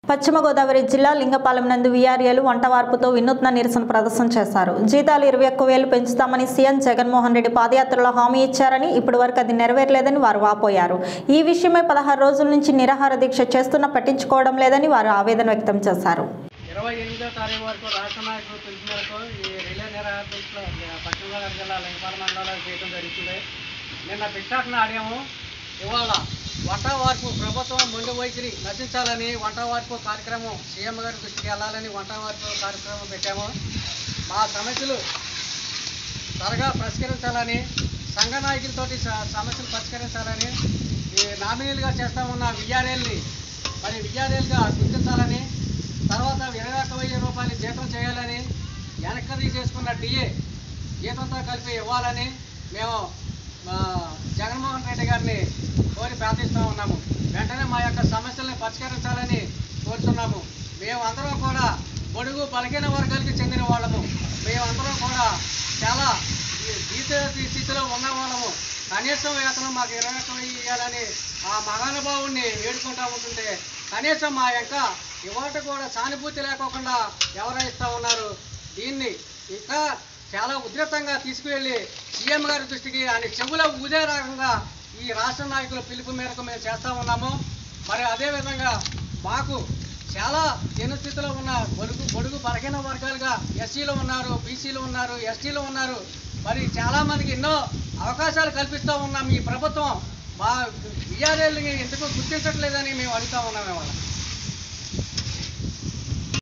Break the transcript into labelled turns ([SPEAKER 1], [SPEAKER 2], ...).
[SPEAKER 1] పశ్చిమ గోదావరి జిల్లా లింగపాలెం నందు వీఆర్ఏలు వంట వార్పుతో వినూత్న నిరసన ప్రదర్శన చేశారు జీతాలు ఇరవై ఒక్క వేలు పెంచుతామని సీఎం జగన్మోహన్ రెడ్డి పాదయాత్రలో హామీ ఇచ్చారని ఇప్పటి వరకు అది నెరవేరలేదని వారు వాపోయారు ఈ విషయమై పదహారు రోజుల నుంచి నిరాహార దీక్ష చేస్తున్నా పట్టించుకోవడం లేదని వారు ఆవేదన వ్యక్తం చేశారు
[SPEAKER 2] ఇరవై ఎనిమిదో తారీఖు వరకు రాష్ట్ర నాయకులు పిలుపు మేరకు ఈ రిలే నిరాహారీక్షలో పశ్చిమ గోదావరి జిల్లా లింగపాల మండలంలో చేయడం జరుగుతుంది నిన్న భిక్షాటన ఆడాము ఇవాళ వంట వార్పు ప్రభుత్వం మొండి వైఖరి నశించాలని వంట వార్పు కార్యక్రమం సీఎం గారి దృష్టికి వెళ్ళాలని వంట వార్పు కార్యక్రమం పెట్టాము మా సమస్యలు త్వరగా పరిష్కరించాలని సంఘ నాయకులతోటి స- సమస్యలు పరిష్కరించాలని ఈ నామినీలుగా చేస్తా ఉన్న విఆర్ఎల్ని మరి విఆర్ఎల్గా గుర్తించాలని తర్వాత ఇరవై ఒక్క వెయ్యి రూపాయలు జీతం చేయాలని వెనక్కి తీసేసుకున్న డిఏ జీతంతో కలిపి ఇవ్వాలని మేము మా జగన్మోహన్ రెడ్డి గారిని కోరి ప్రార్థిస్తూ ఉన్నాము వెంటనే మా యొక్క సమస్యల్ని పరిష్కరించాలని కోరుతున్నాము మేమందరం కూడా బడుగు బలహీన వర్గాలకి చెందిన వాళ్ళము మేమందరం కూడా చాలా ఈ జీత స్థితిలో ఉన్న వాళ్ళము కనీసం వేతనం మాకు ఇరవై ఒక్క వెయ్యి ఇవ్వాలని ఆ మహానుభావుణ్ణి వేడుకుంటా ఉంటుంటే కనీసం మా యొక్క ఇవాట కూడా సానుభూతి లేకోకుండా ఎవరైస్తా ఉన్నారు దీన్ని ఇంకా చాలా ఉధృతంగా తీసుకువెళ్ళి సీఎం గారి దృష్టికి ఆయన చెవుల ఊదే రకంగా ఈ రాష్ట్ర నాయకుల పిలుపు మేరకు మేము చేస్తూ ఉన్నాము మరి అదేవిధంగా మాకు చాలా స్థితిలో ఉన్న బడుగు బడుగు బలహీన వర్గాలుగా ఎస్సీలు ఉన్నారు బీసీలు ఉన్నారు ఎస్టీలు ఉన్నారు మరి చాలామందికి ఎన్నో అవకాశాలు కల్పిస్తూ ఉన్నాం ఈ ప్రభుత్వం మా విఆర్ఏల్ని ఎందుకు గుర్తించట్లేదని మేము అడుగుతా ఉన్నాం ఇవాళ